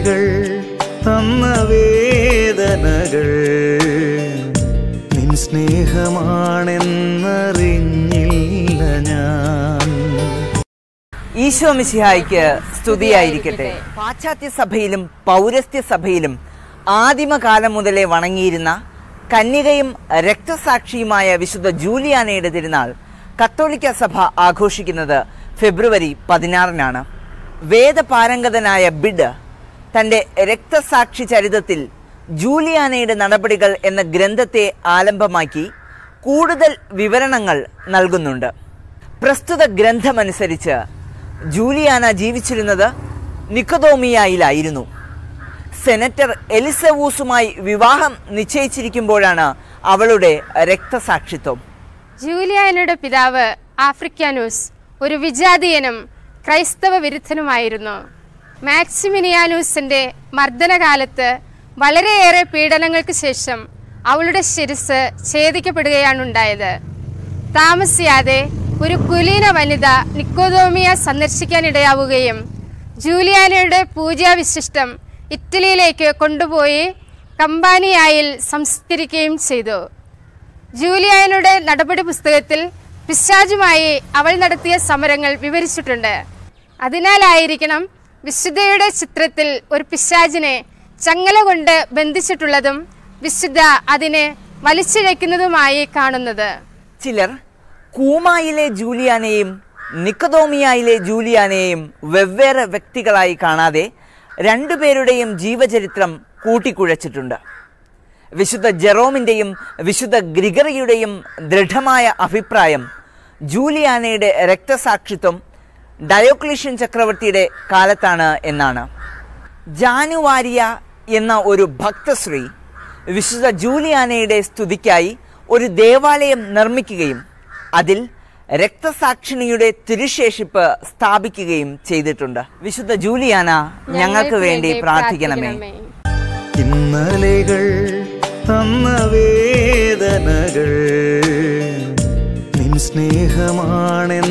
ഇന്നലെകൾ തന്ന വേദനകൾ നിൻ സ്നേഹമാണെന്നറിഞ്ഞില്ല ഞാൻ ഈശോ മിശിഹായ്ക്ക് സ്തുതിയായിരിക്കട്ടെ പാശ്ചാത്യ സഭയിലും പൗരസ്ത്യ സഭയിലും ആദിമകാലം മുതലേ വണങ്ങിയിരുന്ന കന്യകയും രക്തസാക്ഷിയുമായ വിശുദ്ധ ജൂലിയാനയുടെ തിരുനാൾ കത്തോലിക്ക സഭ ആഘോഷിക്കുന്നത് ഫെബ്രുവരി പതിനാറിനാണ് വേദപാരംഗതനായ ബിഡ് തൻ്റെ രക്തസാക്ഷി ചരിതത്തിൽ ജൂലിയാനയുടെ നടപടികൾ എന്ന ഗ്രന്ഥത്തെ ആലംബമാക്കി കൂടുതൽ വിവരണങ്ങൾ നൽകുന്നുണ്ട് പ്രസ്തുത ഗ്രന്ഥമനുസരിച്ച് ജൂലിയാന ജീവിച്ചിരുന്നത് നിക്കതോമിയായിലായിരുന്നു സെനറ്റർ എലിസവൂസുമായി വിവാഹം നിശ്ചയിച്ചിരിക്കുമ്പോഴാണ് അവളുടെ രക്തസാക്ഷിത്വം ജൂലിയാനയുടെ പിതാവ് ആഫ്രിക്കാനൂസ് ഒരു വിജാതീയനും ക്രൈസ്തവ വിരുദ്ധനുമായിരുന്നു മാക്സിമിനിയാനൂസിന്റെ മർദ്ദനകാലത്ത് വളരെയേറെ പീഡനങ്ങൾക്ക് ശേഷം അവളുടെ ശിരസ് ഛേദിക്കപ്പെടുകയാണുണ്ടായത് താമസിയാതെ ഒരു കുലീന വനിത നിക്കോദോമിയ സന്ദർശിക്കാനിടയാവുകയും ജൂലിയാനയുടെ പൂജാവിശിഷ്ടം ഇറ്റലിയിലേക്ക് കൊണ്ടുപോയി കമ്പാനിയായിൽ സംസ്കരിക്കുകയും ചെയ്തു ജൂലിയാനയുടെ നടപടി പുസ്തകത്തിൽ പിശാചുമായി അവൾ നടത്തിയ സമരങ്ങൾ വിവരിച്ചിട്ടുണ്ട് അതിനാലായിരിക്കണം വിശുദ്ധയുടെ ചിത്രത്തിൽ ഒരു പിശാചിനെ ചങ്ങല കൊണ്ട് ബന്ധിച്ചിട്ടുള്ളതും വിശുദ്ധ അതിനെ വലിച്ചിഴയ്ക്കുന്നതുമായി കാണുന്നത് ചിലർ കൂമായിലെ ജൂലിയാനെയും നിക്കതോമിയായിലെ ജൂലിയാനെയും വെവ്വേറെ വ്യക്തികളായി കാണാതെ രണ്ടുപേരുടെയും ജീവചരിത്രം കൂട്ടിക്കുഴച്ചിട്ടുണ്ട് വിശുദ്ധ ജെറോമിൻ്റെയും വിശുദ്ധ ഗ്രിഗറിയുടെയും ദൃഢമായ അഭിപ്രായം ജൂലിയാനയുടെ രക്തസാക്ഷിത്വം ഡയോക്ലീഷ്യൻ ചക്രവർത്തിയുടെ കാലത്താണ് എന്നാണ് ജാനുവാരിയ എന്ന ഒരു ഭക്തശ്രീ വിശുദ്ധ ജൂലിയാനയുടെ സ്തുതിക്കായി ഒരു ദേവാലയം നിർമ്മിക്കുകയും അതിൽ രക്തസാക്ഷിണിയുടെ തിരുശേഷിപ്പ് സ്ഥാപിക്കുകയും ചെയ്തിട്ടുണ്ട് വിശുദ്ധ ജൂലിയാന ഞങ്ങൾക്ക് വേണ്ടി പ്രാർത്ഥിക്കണമേ ഇന്നലെകൾ തന്ന വേദനകൾ നിൻ സ്നേഹമാണെന്നറിഞ്ഞില്ല